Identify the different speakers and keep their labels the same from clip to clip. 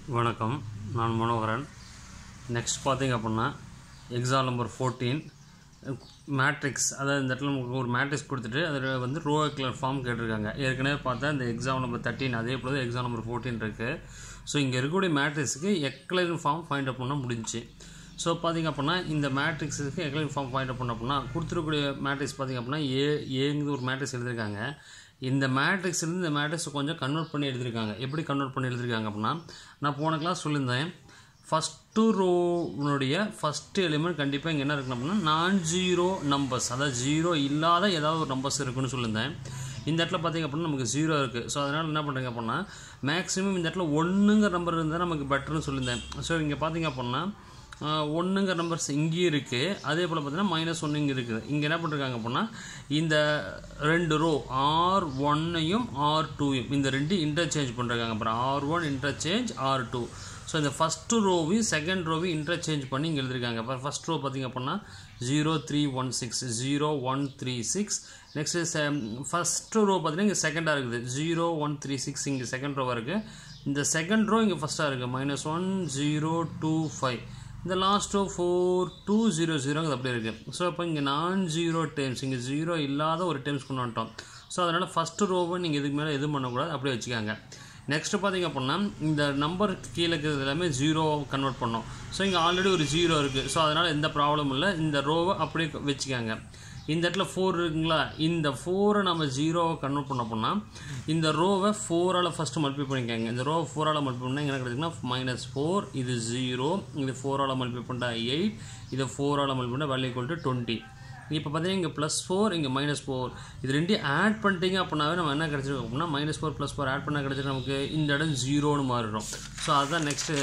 Speaker 1: வணக்கம் நான் மனோகரன் நெக்ஸ்ட் பார்த்தீங்க அப்படின்னா எக்ஸாம் நம்பர் ஃபோர்டீன் மேட்ரிக்ஸ் அதாவது இந்த இடத்துல நமக்கு ஒரு மேட்ரிக்ஸ் கொடுத்துட்டு அதில் வந்து ரோ கலர் ஃபார்ம் கேட்டிருக்காங்க ஏற்கனவே பார்த்தா இந்த எக்ஸாம் நம்பர் தேர்ட்டின் அதே போல் எக்ஸாம் நம்பர் ஃபோர்டீன் இருக்குது ஸோ இங்கே இருக்கக்கூடிய மேட்ரிக்ஸுக்கு எக்லைன் ஃபார்ம் ஃபைண்ட் அப் பண்ண முடிஞ்சுச்சு ஸோ பார்த்தீங்க அப்படின்னா இந்த மேட்ரிக்ஸுக்கு எக்லைன் ஃபார்ம் ஃபைண்ட் அப் பண்ண அப்படின்னா கொடுத்துருக்கூடிய மேட்ரிக்ஸ் பார்த்தீங்க அப்படின்னா ஏ ஏங்குது ஒரு மேட்ரிக்ஸ் எழுதியிருக்காங்க இந்த மேட்ரிக்ஸ்லேருந்து இந்த மேட்ரிக்ஸ் கொஞ்சம் கன்வெர்ட் பண்ணி எழுதியிருக்காங்க எப்படி கன்வெர்ட் பண்ணி எழுதியிருக்காங்க அப்படின்னா நான் போன கிளாஸ் சொல்லியிருந்தேன் ஃபஸ்ட்டு ரோனுடைய ஃபஸ்ட்டு எலிமெண்ட் கண்டிப்பாக இங்கே என்ன இருக்கணும் அப்படின்னா நான் ஜீரோ நம்பர்ஸ் அதாவது ஜீரோ இல்லாத ஏதாவது ஒரு நம்பர்ஸ் இருக்குன்னு சொல்லியிருந்தேன் இந்த இடத்துல பார்த்தீங்க அப்படின்னா நமக்கு ஜீரோ இருக்குது ஸோ அதனால் என்ன பண்ணுறீங்க அப்படின்னா மேக்ஸிமம் இந்த இடத்துல ஒன்றுங்கிற நம்பர் இருந்தால் நமக்கு பெட்டர்னு சொல்லியிருந்தேன் ஸோ இங்கே பார்த்தீங்க அப்படின்னா ஒன்றுங்கிற நம்பர்ஸ் இங்கேயும் இருக்குது அதே போல் பார்த்தீங்கன்னா மைனஸ் ஒன்று இங்கே இருக்குது இங்கே என்ன பண்ணிருக்காங்க அப்படின்னா இந்த ரெண்டு ரோ ஆர் ஒன்னையும் ஆர் டூயும் இந்த ரெண்டு இன்டர்சேஞ்ச் பண்ணுறாங்க அப்புறம் R one interchange R two so இந்த ஃபஸ்ட்டு ரோவையும் செகண்ட் ரோவையும் இன்டர்சேஞ்ச் பண்ணி இங்கே எழுதிருக்காங்க இப்போ ஃபஸ்ட் ரோ பார்த்திங்க அப்படின்னா zero three one six zero one three six next first row பார்த்தீங்கன்னா இங்கே செகண்டாக இருக்குது ஜீரோ ஒன் த்ரீ சிக்ஸ் இங்கே செகண்ட் ரோவாக இருக்குது இந்த செகண்ட் ரோ இங்கே ஃபஸ்ட்டாக இருக்குது minus one zero two five இந்த last row four two zero ஜீரோங்கிறது அப்படியே இருக்குது ஸோ இப்போ இங்கே நான் ஜீரோ டைம்ஸ் இங்கே ஜீரோ இல்லாத ஒரு டைம்ஸ் கொண்டு வந்துட்டோம் ஸோ அதனால் ஃபஸ்ட்டு ரோவை நீங்கள் இதுக்கு மேலே எதுவும் பண்ணக்கூடாது அப்படியே வச்சுக்காங்க நெக்ஸ்ட்டு பார்த்தீங்க அப்படின்னா இந்த நம்பர் கீழே இருக்கிறது எல்லாமே ஜீரோ கன்வெர்ட் பண்ணோம் ஸோ இங்கே ஆல்ரெடி ஒரு ஜீரோ இருக்குது ஸோ அதனால் எந்த ப்ராப்ளமும் இல்லை இந்த ரோவை அப்படியே வச்சுக்காங்க இந்த இடத்துல ஃபோர் இருக்குங்களா இந்த ஃபோரை நம்ம ஜீரோவை கன்வெர்ட் பண்ண போனால் இந்த ரோவை ஃபோரால் ஃபஸ்ட்டு மல்டிப்ளை பண்ணிக்கோங்க இந்த ரோவை ஃபோரால் மல்டிப்ளை பண்ணால் என்ன கிடைக்குதுன்னா மைனஸ் ஃபோர் இது ஜீரோ இது ஃபோரால் மல்டிப்ளை பண்ணால் எயிட் இது ஃபோரால் மல்டிப்ளை பண்ணால் வேல்யூ ஈக்குவல் டு டுவெண்ட்டி இப்போ பார்த்தீங்கன்னா இங்கே ப்ளஸ் ஃபோர் இங்கே மைனஸ் ஃபோர் இது ரெண்டையும் ஆட் பண்ணிட்டீங்க அப்படின்னாவே நம்ம என்ன கிடச்சிருக்கோம் அப்படின்னா minus four plus four add பண்ணால் கிடச்சிட்டு நமக்கு இந்த இடம் ஜீரோன்னு மாறிடும் ஸோ அதுதான் நெக்ஸ்ட்டு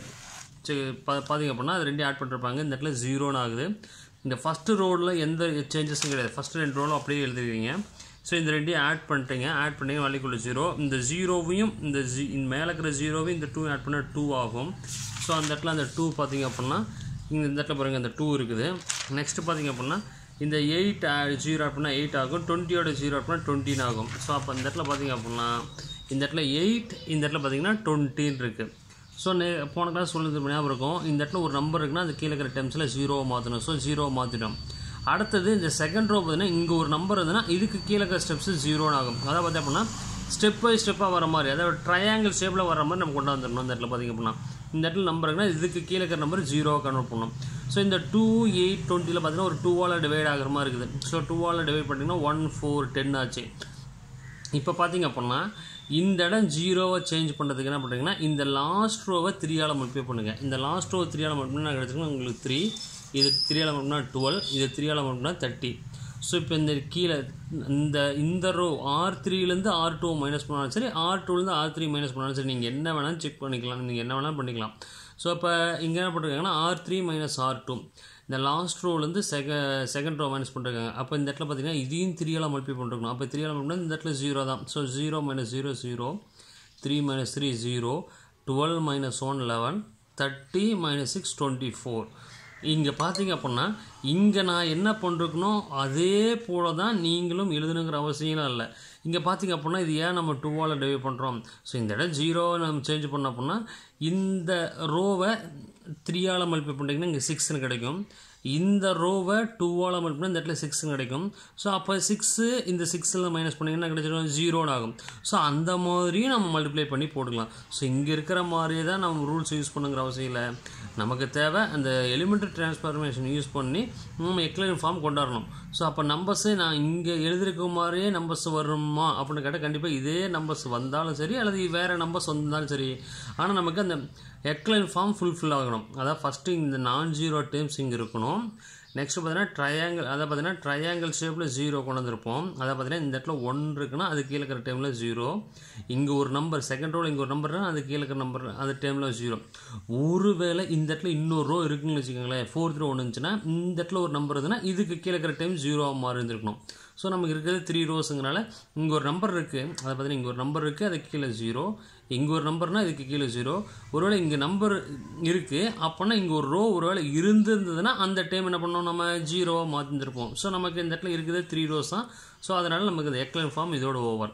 Speaker 1: பார்த்தீங்க அப்படின்னா அது ரெண்டையும் ஆட் பண்ணிருப்பாங்க இந்த இடத்துல ஜீரோன்னு ஆகுது இந்த ஃபஸ்ட்டு ரோடில் எந்த சேஞ்சஸும் கிடையாது ஃபஸ்ட்டு ரெண்டு ரோலும் அப்படியே எழுதிருக்கீங்க ஸோ இந்த ரெண்டையும் ஆட் பண்ணிட்டீங்க ஆட் பண்ணிங்க வழிக்குள்ள ஜீரோ இந்த ஜீரோவையும் இந்த ஜீ இந்த மேலே இருக்கிற ஜீரோவையும் இந்த டூ ஆட் பண்ணால் டூ ஆகும் ஸோ அந்த இடத்துல அந்த டூ பார்த்தீங்க அப்படின்னா இங்கே இந்த இடத்துல பாருங்கள் அந்த டூ இருக்குது நெக்ஸ்ட்டு பார்த்தீங்க அப்படின்னா இந்த எயிட் ஜீரோ ஆட் பண்ணால் எயிட் ஆகும் டுவெண்ட்டியோட ஜீரோ ஆட் பண்ணால் டுவெண்ட்டின் ஆகும் ஸோ அப்போ இந்த இடத்துல பார்த்தீங்க அப்படின்னா இந்த இடத்துல எயிட் இந்த இடத்துல பார்த்தீங்கன்னா டுவெண்ட்டின்னு இருக்குது ஸோ நே போன கிளாஸ் சொல்லுறது ஞாபகம் இருக்கும் இந்த இடத்துல ஒரு நம்பர் இருக்குன்னா அது கீழே இருக்கிற டைம்ஸில் ஜீரோவை மாற்றணும் ஸோ ஜீரோவை மாற்றிட்டோம் அடுத்தது இந்த செகண்ட் ரோ பார்த்தீங்கன்னா இங்கே ஒரு நம்பர் இருந்ததுன்னா இதுக்கு கீழே இருக்கிற ஸ்டெப்ஸ் ஜீரோன்னு ஆகும் அதாவது பார்த்தி அப்படின்னா ஸ்டெப் பை ஸ்டெப்பாக வர மாதிரி அதாவது ட்ரையாங்கிள் ஷேப்பில் வர மாதிரி நம்ம கொண்டு வந்துடணும் இந்த இடத்துல பார்த்திங்க அப்படின்னா இந்த இடத்துல நம்பர் இருக்குன்னா இதுக்கு கீழே இருக்கிற நம்பர் ஜீரோவை கன்வெர்ட் பண்ணணும் ஸோ இந்த டூ எயிட் டுவெண்ட்டியில் பார்த்தீங்கன்னா ஒரு டூவால் டிவைட் ஆகிற மாதிரி இருக்குது ஸோ டூவால் டிவைட் பண்ணிங்கன்னா ஒன் ஃபோர் டென் ஆச்சு இப்போ பார்த்தீங்க அப்படின்னா இந்த இடம் ஜீரோவை சேஞ்ச் பண்ணுறதுக்கு என்ன பண்ணுறீங்கன்னா இந்த லாஸ்ட் ரோவை த்ரீயால் மல்டிப்ளை பண்ணுங்கள் இந்த லாஸ்ட் ரோ த்ரீயால் மல்டிப்ளை கிடச்சிங்கன்னா உங்களுக்கு த்ரீ இது த்ரீயால் மல்டிப்ளா டுவெல் இது த்ரீயால் மல்டிப்ளா தேர்ட்டி ஸோ இப்போ இந்த கீழே இந்த இந்த ரோ ஆர் த்ரீலேருந்து ஆர் டூ மைனஸ் பண்ணாலும் சரி ஆர் டூலேருந்து ஆர் த்ரீ மைனஸ் பண்ணாலும் சரி நீங்கள் என்ன வேணாலும் செக் பண்ணிக்கலாம் நீங்கள் என்ன வேணாலும் பண்ணிக்கலாம் ஸோ இப்போ இங்கே என்ன பண்ணிருக்காங்கன்னா R three minus R two இந்த லாஸ்ட் ரோலேருந்து செக செகண்ட் ரோ மைனஸ் பண்ணிருக்காங்க அப்போ இந்த இடத்துல பார்த்தீங்கன்னா இதையும் த்ரீயால் மல்டிப்ளை பண்ணிருக்கணும் அப்போ த்ரீயால் மல்டிப்ளை இந்த இடத்துல ஜீரோ தான் so zero minus zero zero three minus three zero twelve minus one eleven thirty minus six twenty four இங்கே பார்த்தீங்க அப்படின்னா இங்கே நான் என்ன பண்ணிருக்கணும் அதே போல தான் நீங்களும் எழுதணுங்கிற அவசியம்லாம் இல்லை இங்கே பார்த்தீங்க அப்படின்னா இது ஏன் நம்ம டூவால் டிவைட் பண்ணுறோம் ஸோ இந்த இடம் ஜீரோவை நம்ம சேஞ்ச் பண்ண அப்படின்னா இந்த ரோவை த்ரீயால் மல்டிப்ளை பண்ணிட்டீங்கன்னா இங்கே சிக்ஸ்னு கிடைக்கும் இந்த ரோவை டூவால் மல்டிப்ளை இந்த இடத்துல சிக்ஸ்னு கிடைக்கும் ஸோ அப்போ சிக்ஸு இந்த சிக்ஸில் மைனஸ் பண்ணிங்கன்னா கிடைச்சிடும் ஜீரோன்னு ஆகும் ஸோ அந்த மாதிரியும் நம்ம மல்டிப்ளை பண்ணி போட்டுக்கலாம் ஸோ இங்கே இருக்கிற மாதிரியே தான் நம்ம ரூல்ஸ் யூஸ் பண்ணுங்கிற அவசியம் இல்லை நமக்கு தேவை அந்த எலிமெண்ட்ரி டிரான்ஸ்ஃபார்மேஷன் யூஸ் பண்ணி நம்ம எக்லைன் ஃபார்ம் கொண்டாடணும் ஸோ அப்போ நம்பர்ஸு நான் இங்கே எழுதிருக்க மாதிரியே நம்பர்ஸ் வருமா அப்படின்னு கேட்டால் கண்டிப்பாக இதே நம்பர்ஸ் வந்தாலும் சரி அல்லது வேறு நம்பர்ஸ் வந்தாலும் சரி ஆனால் நமக்கு அந்த எக்லைன் ஃபார்ம் ஃபுல்ஃபில் ஆகணும் அதாவது ஃபஸ்ட்டு இந்த நான் ஜீரோ டைம்ஸ் இங்கே இருக்கணும் நெக்ஸ்ட் பார்த்தீங்கன்னா ட்ரையாங்கிள் அதை பார்த்தீங்கன்னா ட்ரையாங்கிள் ஷேப்பில் ஜீரோ கொண்டு வந்திருப்போம் அதை பார்த்தீங்கன்னா இந்த இடத்துல ஒன் இருக்குன்னா அது கீழே இருக்கிற டைமில் ஜீரோ இங்கே ஒரு நம்பர் செகண்ட் ரோவில் இங்கே ஒரு நம்பர்னா அது கீழே இருக்கிற நம்பர் அது டைமில் ஜீரோ ஒருவேளை இந்த இடத்துல இன்னொரு ரோ இருக்குன்னு வச்சுக்கோங்களேன் ஃபோர்த் ரோ ஒன்று இருந்துச்சுன்னா இந்த இடத்துல ஒரு நம்பர் இருந்துன்னா இதுக்கு கீழே இருக்கிற டைம் ஜீரோவாக மாறி இருந்திருக்கணும் ஸோ நமக்கு இருக்கிறது த்ரீ ரோஸுங்கனால இங்கே ஒரு நம்பர் இருக்குது அதை பார்த்தீங்கன்னா இங்கே ஒரு நம்பர் இருக்குது அதுக்கு கீழே ஜீரோ இங்கே ஒரு நம்பர்னால் இதுக்கு கீழே ஜீரோ ஒருவேளை இங்கே நம்பர் இருக்குது அப்போனா இங்கே ஒரு ரோ ஒருவேளை இருந்திருந்ததுன்னா அந்த டைம் என்ன பண்ணோம் நம்ம ஜீரோவாக மாற்றிருப்போம் ஸோ நமக்கு இந்த இடத்துல இருக்குது த்ரீ ரோஸ் தான் ஸோ அதனால் நமக்கு இந்த எக்லைன் ஃபார்ம் இதோட ஓவர்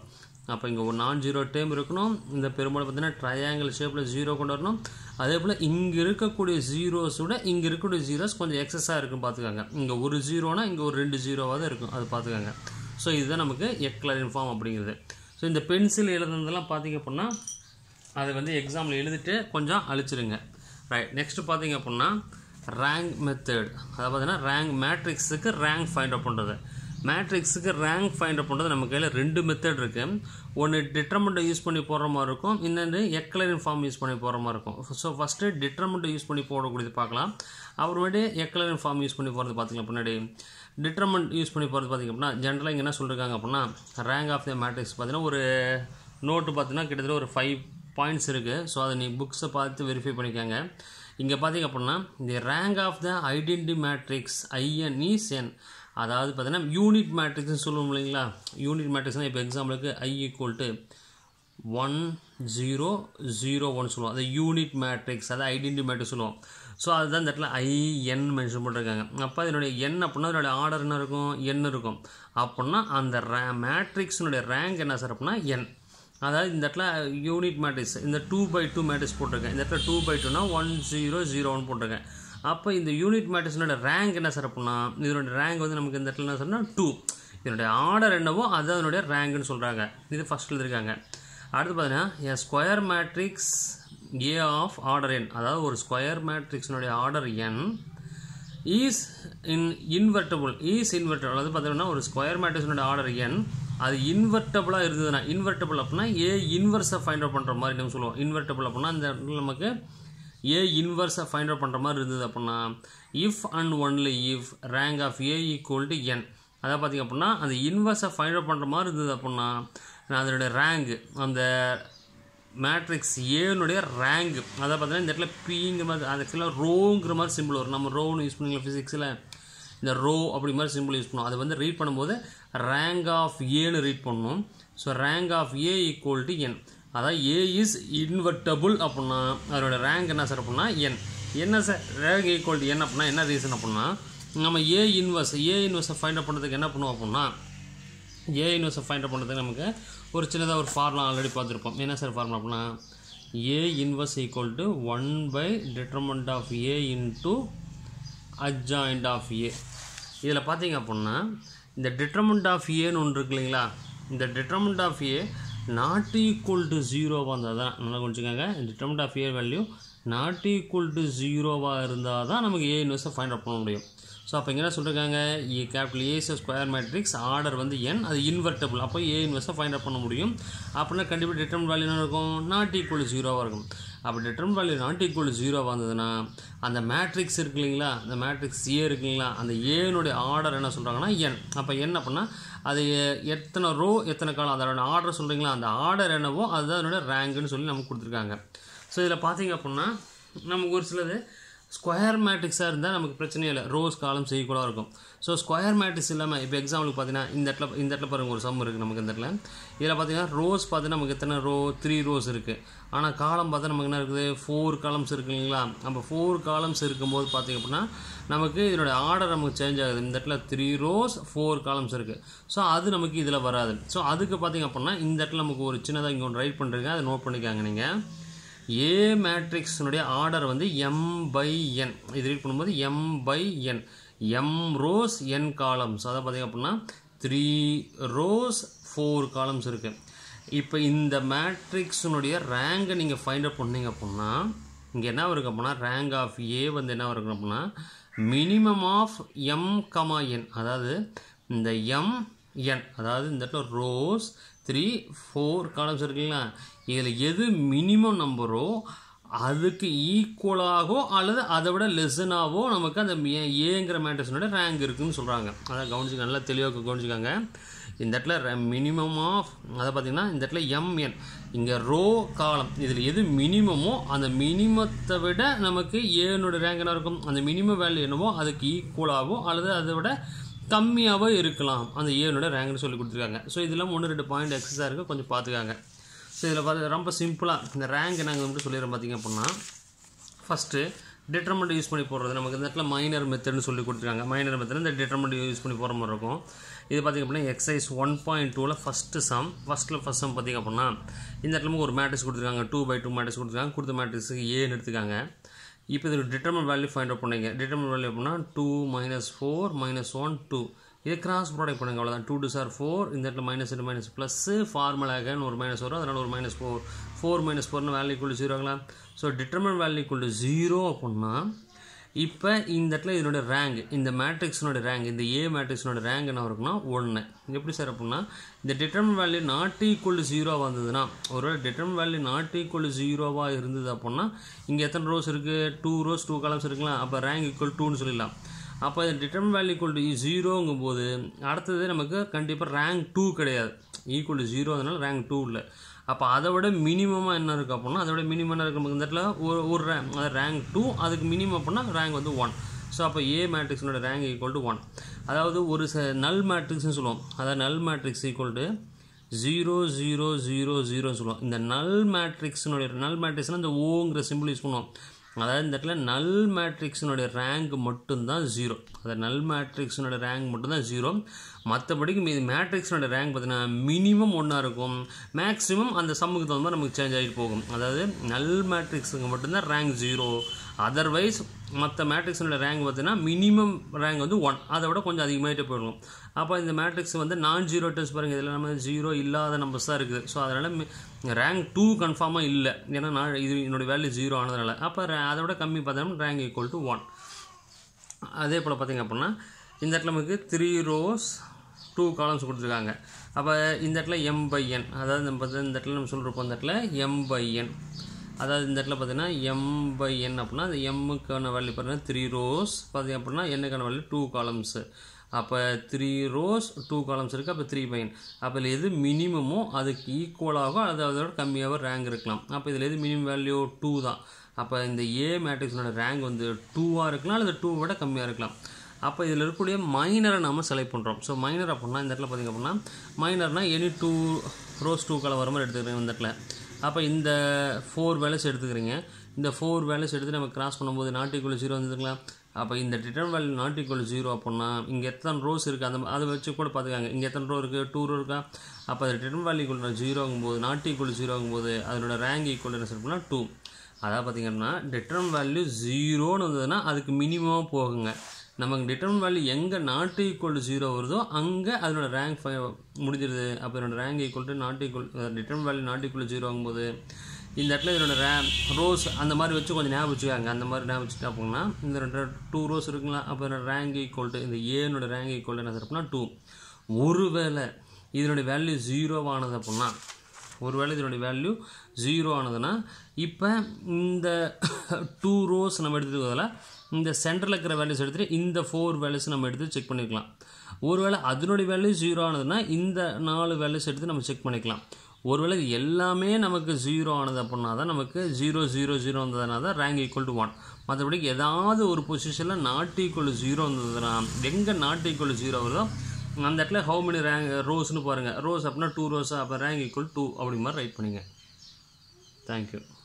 Speaker 1: அப்போ இங்கே ஒரு நான் ஜீரோ டேம் இருக்கணும் இந்த பெரும்பாலும் பார்த்தீங்கன்னா ட்ரையாங்கிள் ஷேப்பில் ஜீரோ கொண்டு வரணும் அதே போல் இங்கே இருக்கக்கூடிய ஜீரோஸோட இங்கே இருக்கக்கூடிய ஜீரோஸ் கொஞ்சம் எக்ஸஸாக இருக்கும் பார்த்துக்கோங்க இங்கே ஒரு ஜீரோனா இங்கே ஒரு ரெண்டு ஜீரோவாக தான் இருக்கும் அது பார்த்துக்கோங்க ஸோ இதுதான் நமக்கு எக்லரின் ஃபார்ம் அப்படிங்கிறது ஸோ இந்த பென்சில் எழுதுனதெல்லாம் பார்த்தீங்க அப்படின்னா அதை வந்து எக்ஸாமில் எழுதிட்டு கொஞ்சம் அழிச்சிருங்க ரைட் நெக்ஸ்ட் பார்த்தீங்க அப்படின்னா ரேங்க் மெத்தட் அதாவது பார்த்தீங்கன்னா ரேங்க் மேட்ரிக்ஸுக்கு ரேங்க் ஃபைண்ட் அவுட் பண்ணுறது மேட்ரிக்ஸுக்கு ரேங்க் ஃபைண்ட் அவுட் பண்ணுறது நம்ம கையில் ரெண்டு மெத்தட் இருக்குது ஒன்று டிட்டர்மெண்ட்டை யூஸ் பண்ணி போடுற மாதிரி இருக்கும் இன்னொன்று எக்லரின் ஃபார்ம் யூஸ் பண்ணி போடுற மாதிரி இருக்கும் ஸோ ஃபஸ்ட்டு டிட்டர்மெண்ட்டை யூஸ் பண்ணி போடக்கூடியது பார்க்கலாம் அப்புறமேட்டு எக்லரின் ஃபார்ம் யூஸ் பண்ணி போகிறது பார்த்தீங்கன்னா பின்னாடி டிட்டர்மெண்ட் யூஸ் பண்ணி போகிறது பார்த்திங்க அப்படின்னா ஜென்ரலாக இங்கே என்ன சொல்லியிருக்காங்க அப்படின்னா ரேங்க் ஆஃப் த மேட்ரிக்ஸ் பார்த்தீங்கன்னா ஒரு நோட்டு பார்த்தீங்கன்னா கிட்டத்தட்ட ஒரு ஃபைவ் பாயிண்ட்ஸ் இருக்குது ஸோ அதை நீ புக்ஸை பார்த்து வெரிஃபை பண்ணிக்கோங்க இங்கே பார்த்தீங்க அப்படின்னா இந்த rank of the identity matrix I N is N அதாவது பார்த்தீங்கன்னா யூனிட் மேட்ரிக்ஸ்னு சொல்லுவோம் இல்லைங்களா யூனிட் மேட்ரிக்ஸ்னால் இப்போ எக்ஸாம்பிளுக்கு I equal to one zero zero one சொல்லுவோம் அது யூனிட் மேட்ரிக்ஸ் அதாவது ஐடென்டி மேட்ரிக்ஸ் சொல்லுவோம் ஸோ அதுதான் இந்த இடத்துல ஐஎன் மென்ஷன் பண்ணிருக்காங்க அப்போ இதனுடைய என் அப்படின்னா இதனுடைய ஆர்டர் என்ன இருக்கும் என் இருக்கும் அப்படின்னா அந்த ரே மேட்ரிக்ஸினுடைய ரேங்க் என்ன சார் அப்படின்னா என் அதாவது இந்த இடத்துல யூனிட் மேட்ரிக்ஸ் இந்த டூ பை டூ மேட்ரிக்ஸ் போட்டிருக்கேன் இந்த இடத்துல டூ பை டூனா ஒன் ஜீரோ ஜீரோ ஒன் போட்டிருக்கேன் அப்போ இந்த யூனிட் மேட்ரிக்ஸினோட ரேங்க் என்ன சார் அப்படின்னா இதனுடைய ரேங்க் வந்து நமக்கு இந்த இடத்துல என்ன சொன்னால் டூ இதனுடைய ஆர்டர் என்னவோ அது அதனுடைய ரேங்க்னு சொல்கிறாங்க இது ஃபஸ்ட் எழுதிருக்காங்க அடுத்து பார்த்தீங்கன்னா a square matrix A of order N அதாவது ஒரு ஸ்கொயர் மேட்ரிக்ஸினுடைய order N is in invertible is invertible அதாவது பார்த்தீங்கன்னா ஒரு ஸ்கொயர் மேட்ரிக்ஸினுடைய ஆர்டர் என் அது இன்வெர்டபுளாக இருந்ததுன்னா இன்வெர்டபுள் அப்படின்னா ஏ இன்வெர்ஸை ஃபைண்ட் அவுட் பண்ணுற மாதிரி நம்ம சொல்லுவோம் இன்வெர்டபுள் அப்படின்னா இந்த இடத்துல நமக்கு ஏ இன்வெர்ஸை ஃபைண்ட் அவுட் பண்ணுற மாதிரி இருந்தது அப்படின்னா if and only if rank of A equal to N அதை பார்த்திங்க அப்படின்னா அந்த இன்வெர்ஸை ஃபைண்ட் அவுட் பண்ணுற மாதிரி இருந்தது அப்படின்னா அதனுடைய ரேங்க் அந்த மேட்ரிக்ஸ் ஏனுடைய ரேங்க் அதை பார்த்தீங்கன்னா இந்த இடத்துல பிங்கிற மாதிரி அது ஆக்சுவலாக ரோங்கிற மாதிரி சிம்பிள் வரும் நம்ம ரோன்னு யூஸ் பண்ணிங்களா ஃபிசிக்ஸில் இந்த ரோ அப்படி மாதிரி சிம்பிள் யூஸ் பண்ணுவோம் அதை வந்து ரீட் பண்ணும்போது ரேங்க் ஆஃப் ஏன்னு ரீட் பண்ணணும் so rank of A equal to N அதாவது ஏ இஸ் இன்வெர்டபுள் அப்படின்னா அதோட ரேங்க் என்ன சார் அப்படின்னா என் என்ன sir rank equal to N அப்படின்னா என்ன ரீசன் அப்படின்னா நம்ம ஏ இன்வெர்ஸ் ஏ இன்வெர்ஸை ஃபைண்ட் அவுட் பண்ணுறதுக்கு என்ன பண்ணுவோம் அப்படின்னா ஏ இன்வெர்ஸை ஃபைண்ட் அவுட் பண்ணுறதுக்கு நமக்கு ஒரு சின்னதாக ஒரு ஃபார்முலா ஆல்ரெடி பார்த்துருப்போம் என்ன சார் ஃபார்முலா அப்படின்னா A inverse equal to one by determinant of A into adjoint of A இதில் பார்த்தீங்க அப்படின்னா இந்த டிட்டர்மெண்ட் ஆஃப் ஏன்னு ஒன்று இருக்கு இல்லைங்களா இந்த determinant of A not equal to ஜீரோவாக இருந்தால் தான் நல்லா கொஞ்சிக்கோங்க determinant of A value not equal to ஜீரோவாக இருந்தால் தான் நமக்கு ஏ இன்வெர்ஸை ஃபைண்ட் அவுட் பண்ண முடியும் ஸோ அப்போ இங்கே என்ன சொல்லியிருக்காங்க A capital is square matrix order வந்து என் அது இன்வெர்டபுள் அப்போ ஏ இன்வெர்ஸை ஃபைண்ட் அவுட் பண்ண முடியும் அப்படின்னா கண்டிப்பாக டிட்டர்மெண்ட் வேல்யூ என்ன இருக்கும் நாட் ஈக்குவல் ஜீரோவாக இருக்கும் அப்போ டிட்டர்மெண்ட் வேல்யூ நாட் ஈக்குவல் ஜீரோவாக இருந்ததுன்னா அந்த மேட்ரிக்ஸ் இருக்கு இல்லைங்களா அந்த மேட்ரிக்ஸ் ஏ இருக்குங்களா அந்த ஏனுடைய ஆர்டர் என்ன சொல்கிறாங்கன்னா என் அப்போ என் அப்படின்னா அது எத்தனை ரோ எத்தனை காலம் அதோட ஆர்டர் சொல்கிறீங்களா அந்த ஆர்டர் என்னவோ அதுதான் அதனோட ரேங்குன்னு சொல்லி நமக்கு கொடுத்துருக்காங்க ஸோ இதில் பார்த்தீங்க அப்படின்னா நமக்கு ஒரு சிலது ஸ்கொயர் மேட்ரிக்ஸாக இருந்தால் நமக்கு பிரச்சனையே இல்லை ரோஸ் காலம் செய்யக்கூடாது இருக்கும் ஸோ ஸ்கொயர் மேட்ரிக்ஸ் இல்லாமல் இப்போ எக்ஸாம்பிளுக்கு பார்த்தீங்கன்னா இந்த இடத்துல இந்த இடத்துல பாருங்கள் ஒரு சம் இருக்குது நமக்கு இந்த இடத்துல இதில் பார்த்தீங்கன்னா ரோஸ் பார்த்தீங்கன்னா நமக்கு எத்தனை ரோ த்ரீ ரோஸ் இருக்குது ஆனால் காலம் பார்த்தா நமக்கு என்ன இருக்குது ஃபோர் காலம்ஸ் இருக்கு இல்லைங்களா அப்போ ஃபோர் காலம்ஸ் இருக்கும்போது பார்த்தீங்க அப்படின்னா நமக்கு இதனுடைய ஆர்டர் நமக்கு சேஞ்ச் ஆகுது இந்த இடத்துல த்ரீ ரோஸ் ஃபோர் காலம்ஸ் இருக்குது ஸோ அது நமக்கு இதில் வராது ஸோ அதுக்கு பார்த்தீங்க அப்படின்னா இந்த இடத்துல நமக்கு ஒரு சின்னதாக இங்கே ஒன்று ரைட் பண்ணுறீங்க அதை நோட் பண்ணிக்காங்க நீங்கள் ஏ மேட்ரிக்ஸினுடைய ஆர்டர் வந்து எம் பை என் இது ரீட் பண்ணும்போது M by N M rows N columns அதை பார்த்தீங்க அப்படின்னா த்ரீ ரோஸ் ஃபோர் காலம்ஸ் இருக்குது இப்போ இந்த மேட்ரிக்ஸினுடைய ரேங்கை நீங்கள் ஃபைண்ட் அவுட் பண்ணீங்க அப்படின்னா இங்கே என்ன இருக்குது அப்படின்னா ரேங்க் ஆஃப் ஏ வந்து என்ன இருக்குது அப்படின்னா minimum of M comma N அதாவது இந்த எம் என் அதாவது இந்த இடத்துல ரோஸ் த்ரீ ஃபோர் காலம்ஸ் இருக்குங்களா இதில் எது மினிமம் நம்பரோ அதுக்கு ஈக்குவலாகவோ அல்லது அதை விட லெசனாகவோ நமக்கு அந்த ஏங்கிற மேட்ரிக்ஸினுடைய ரேங்க் இருக்குன்னு சொல்கிறாங்க அதை கவனிச்சுக்க நல்லா தெளிவாக கவனிச்சுக்காங்க இந்த இடத்துல மினிமம் ஆஃப் அதை பார்த்திங்கன்னா இந்த இடத்துல எம்என் இங்கே ரோ காலம் இதில் எது மினிமமோ அந்த மினிமத்தை விட நமக்கு ஏனோட ரேங்க் என்ன இருக்கும் அந்த மினிமம் வேல்யூ என்னவோ அதுக்கு ஈக்குவலாகவோ அல்லது அதை விட கம்மியாகவோ இருக்கலாம் அந்த ஏனோட ரேங்க்னு சொல்லி கொடுத்துருக்காங்க ஸோ இதெல்லாம் ஒன்று ரெண்டு பாயிண்ட் எக்ஸஸாக இருக்குது கொஞ்சம் பார்த்துக்காங்க ஸோ இதில் பார்த்து ரொம்ப சிம்பிளாக இந்த ரேங்க் நாங்கள் வந்து சொல்லிடுறோம் பார்த்திங்க அப்படின்னா ஃபஸ்ட்டு டிட்டர்மெண்ட் யூஸ் பண்ணி போடுறது நமக்கு இந்த இடத்துல மைனர் மெத்தட்னு சொல்லி கொடுத்துருக்காங்க மைனர் மெத்தட் இந்த டிட்டர்மெண்ட் யூஸ் பண்ணி போகிற மாதிரி இருக்கும் இது பார்த்திங்க அப்படின்னா எக்ஸசைஸ் ஒன் பாயிண்ட் டூவில் ஃபஸ்ட்டு சம் ஃபஸ்ட்டில் ஃபஸ்ட் சம் பார்த்திங்க அப்படின்னா இந்த இடத்துல நமக்கு ஒரு மேட்ரிக்ஸ் கொடுத்துருக்காங்க டூ பை டூ மேட்ரிக்ஸ் கொடுத்துருக்காங்க கொடுத்த மேட்ரிக்ஸுக்கு ஏன்னு எடுத்துக்காங்க இப்போ இது டிட்டர்மன் வேல்யூ ஃபைண்ட் அவுட் பண்ணீங்க டிட்டர்மன் வேல்யூ அப்படின்னா two minus four minus one two இதை கிராஸ் ப்ராடக்ட் பண்ணுங்க அவ்வளோதான் டூ டூ சார் ஃபோர் இந்த இடத்துல மைனஸ் ரெண்டு மைனஸ் ப்ளஸ்ஸு ஃபார்மலாகன்னு ஒரு மைனஸ் வரும் அதனால் ஒரு மைனஸ் ஃபோர் ஃபோர் மைனஸ் ஃபோர்னு வேல்யூ ஈக்குவல் ஜீரோ ஆகலாம் so determinant value equal zero அப்படின்னா இப்போ இந்த இடத்துல இதனோட ரேங்க் இந்த மேட்ரிக்ஸினோட ரேங்க் இந்த ஏ மேட்ரிக்ஸினோட ரேங்க் என்ன இருக்குன்னா ஒன்று எப்படி சார் அப்படின்னா இந்த டிட்டர்மன் வேல்யூ நாட் ஈக்குவல் ஜீரோவாக வந்ததுன்னா ஒரு டிட்டர்மன் வேல்யூ நாட் ஈக்குவல் ஜீரோவாக இருந்தது அப்படின்னா இங்கே எத்தனை ரோஸ் இருக்குது டூ ரோஸ் டூ காலம்ஸ் இருக்குங்களா அப்போ ரேங்க் ஈக்குவல் டூன்னு சொல்லிடலாம் அப்போ இந்த டிட்டர்மன் வேல்யூ ஈக்குவல் டு ஜீரோங்கும் போது அடுத்தது நமக்கு கண்டிப்பாக ரேங்க் டூ கிடையாது ஈக்குவல் டு ஜீரோ அதனால ரேங்க் டூ இல்லை அப்போ அதை விட மினிமமாக என்ன இருக்குது அப்படின்னா அதை விட மினிமம் என்ன இருக்குது இந்த இடத்துல ஒரு ஒரு ரேங்க் அதாவது ரேங்க் டூ அதுக்கு மினிமம் அப்படின்னா ரேங்க் வந்து ஒன் ஸோ அப்போ ஏ மேட்ரிக்ஸினோட ரேங்க் ஈக்குவல் டு ஒன் அதாவது ஒரு ச நல் மேட்ரிக்ஸ்னு சொல்லுவோம் அதாவது null matrix equal to zero zero zero ஜீரோன்னு சொல்லுவோம் இந்த நல் மேட்ரிக்ஸினுடைய நல் மேட்ரிக்ஸ்னால் இந்த ஓங்கிற சிம்பிள் யூஸ் பண்ணுவோம் அதாவது இந்த இடத்துல நல் மேட்ரிக்ஸினுடைய ரேங்க் மட்டும்தான் ஜீரோ அதாவது நல் மேட்ரிக்ஸினோட ரேங்க் மட்டும்தான் ஜீரோ மற்றபடிக்கு மீது மேட்ரிக்ஸினோட ரேங்க் பார்த்தீங்கன்னா மினிமம் ஒன்றா இருக்கும் மேக்ஸிமம் அந்த சம்முக்கு தகுந்த மாதிரி நமக்கு சேஞ்ச் ஆகிட்டு போகும் அதாவது நல் மேட்ரிக்ஸுக்கு மட்டும்தான் ரேங்க் ஜீரோ அதர்வைஸ் மற்ற மேட்ரிக்ஸோட ரேங்க் பார்த்தீங்கன்னா மினிமம் ரேங்க் வந்து ஒன் அதை விட கொஞ்சம் அதிகமாகிட்டே போயிடும் அப்போ இந்த மேட்ரிக்ஸ் வந்து நான் ஜீரோ டெஸ்ட் பாருங்கள் இதில் நம்ம ஜீரோ இல்லாத நம்பர்ஸ் தான் இருக்குது ஸோ அதனால் ரேங்க் டூ கன்ஃபார்மாக இல்லை ஏன்னா நான் இது என்னோடய வேல்யூ ஜீரோ ஆனதுனால அப்போ அதை விட கம்மி பார்த்தோம்னா ரேங்க் ஈக்குவல் டு ஒன் அதே போல் பார்த்திங்க அப்படின்னா இந்த இடத்துல நமக்கு த்ரீ ரோஸ் டூ காலம்ஸ் கொடுத்துருக்காங்க அப்போ இந்த இடத்துல எம் பை என் அதாவது நம்ம இந்த இடத்துல நம்ம சொல்கிறப்போ இந்த இடத்துல எம் பை என் அதாவது இந்த இடத்துல பார்த்தீங்கன்னா எம் பை என் அப்படின்னா அந்த எம்முக்கான வேல்யூ பார்த்தீங்கன்னா த்ரீ ரோஸ் பார்த்திங்க அப்படின்னா என்னக்கான வேல்யூ டூ காலம்ஸு அப்போ த்ரீ ரோஸ் டூ காலம்ஸ் இருக்குது அப்போ த்ரீ பைன் அப்போ இதில் எது மினிமமோ அதுக்கு ஈக்குவலாகவோ அது அதோட கம்மியாகவோ ரேங்க் இருக்கலாம் அப்போ இதில் எது மினிமம் வேல்யூ டூ தான் அப்போ இந்த ஏ மேட்ரிக்ஸோட ரேங்க் வந்து டூவாக இருக்கலாம் அல்லது டூ விட கம்மியாக இருக்கலாம் அப்போ இதில் இருக்கக்கூடிய மைனரை நம்ம செலக்ட் பண்ணுறோம் ஸோ மைனர் அப்படின்னா இந்த இடத்துல பார்த்திங்க அப்படின்னா மைனர்னால் any two rows two column வர மாதிரி எடுத்துக்கிறேன் இந்த இடத்துல அப்போ இந்த ஃபோர் வேல்யூஸ் எடுத்துக்கிறீங்க இந்த ஃபோர் வேல்யூஸ் எடுத்து நம்ம கிராஸ் பண்ணும்போது நாட் ஈக்குவல் ஜீரோ வந்துருக்கலாம் அப்போ இந்த determinant value not equal zero அப்படின்னா இங்கே எத்தனை ரோஸ் இருக்குது அந்த அதை வச்சு கூட பார்த்துக்காங்க இங்கே எத்தனை ரோ இருக்குது டூ ரோ இருக்கா அப்போ அது ரிட்டர்ன் வேல்யூ ஈக்குவல் ஜீரோங்கும் போது நாட் ஈக்குவல் ஜீரோங்கும் போது அதனோட ரேங்க் ஈக்குவல் என்ன சொல்லணும்னா டூ அதாவது பார்த்திங்கன்னா டிட்டர்ன் வேல்யூ ஜீரோன்னு வந்ததுன்னா அதுக்கு மினிமமாக போகுங்க நமக்கு டிட்டர்ன் வேல்யூ எங்கே நாட் ஈக்குவல் டு ஜீரோ வருதோ அங்கே அதனோட ரேங்க் ஃபை முடிஞ்சிருது அப்போ இதனோட rank equal to not equal determinant value not equal zero ஆகும்போது இந்த இடத்துல இதனோட ரே ரோஸ் அந்த மாதிரி வச்சு கொஞ்சம் ஞாபகம் வச்சுக்காங்க அந்த மாதிரி ஞாபகம் வச்சுட்டு அப்படின்னா இந்த ரெண்டு டூ ரோஸ் இருக்குங்களா அப்போ இதனோட ரேங்க் ஈக்குவல் டு இந்த ஏனோட ரேங்க் ஈக்குவல் என்ன அப்படின்னா டூ ஒருவேளை இதனுடைய வேல்யூ ஜீரோவானது அப்படின்னா ஒருவேளை இதனுடைய வேல்யூ ஜீரோ ஆனதுன்னா இப்போ இந்த டூ ரோஸ் நம்ம எடுத்துக்கிறதுல இந்த சென்டரில் இருக்கிற வேல்யூஸ் எடுத்துகிட்டு இந்த ஃபோர் வேல்யூஸ் நம்ம எடுத்து செக் பண்ணிக்கலாம் ஒருவேளை அதனுடைய வேல்யூ ஜீரோ ஆனதுன்னா இந்த நாலு வேல்யூஸ் எடுத்து நம்ம செக் பண்ணிக்கலாம் ஒருவேளை இது எல்லாமே நமக்கு ஜீரோ ஆனது அப்படின்னா தான் நமக்கு ஜீரோ ஜீரோ ஜீரோ வந்ததுனா தான் ரேங்க் ஈக்குவல் டு ஒன் மற்றபடி ஏதாவது ஒரு பொசிஷனில் நாட் ஈக்குவல் ஜீரோ வந்ததுன்னா எங்கே நாட் ஈக்குவல் ஜீரோ வருதோ அந்த இடத்துல ஹவு மெனி ரேங்க் ரோஸ்னு பாருங்கள் ரோஸ் அப்படின்னா டூ ரோஸ் அப்போ ரேங்க் ஈக்குவல் டூ அப்படி மாதிரி ரைட் பண்ணிங்க தேங்க்யூ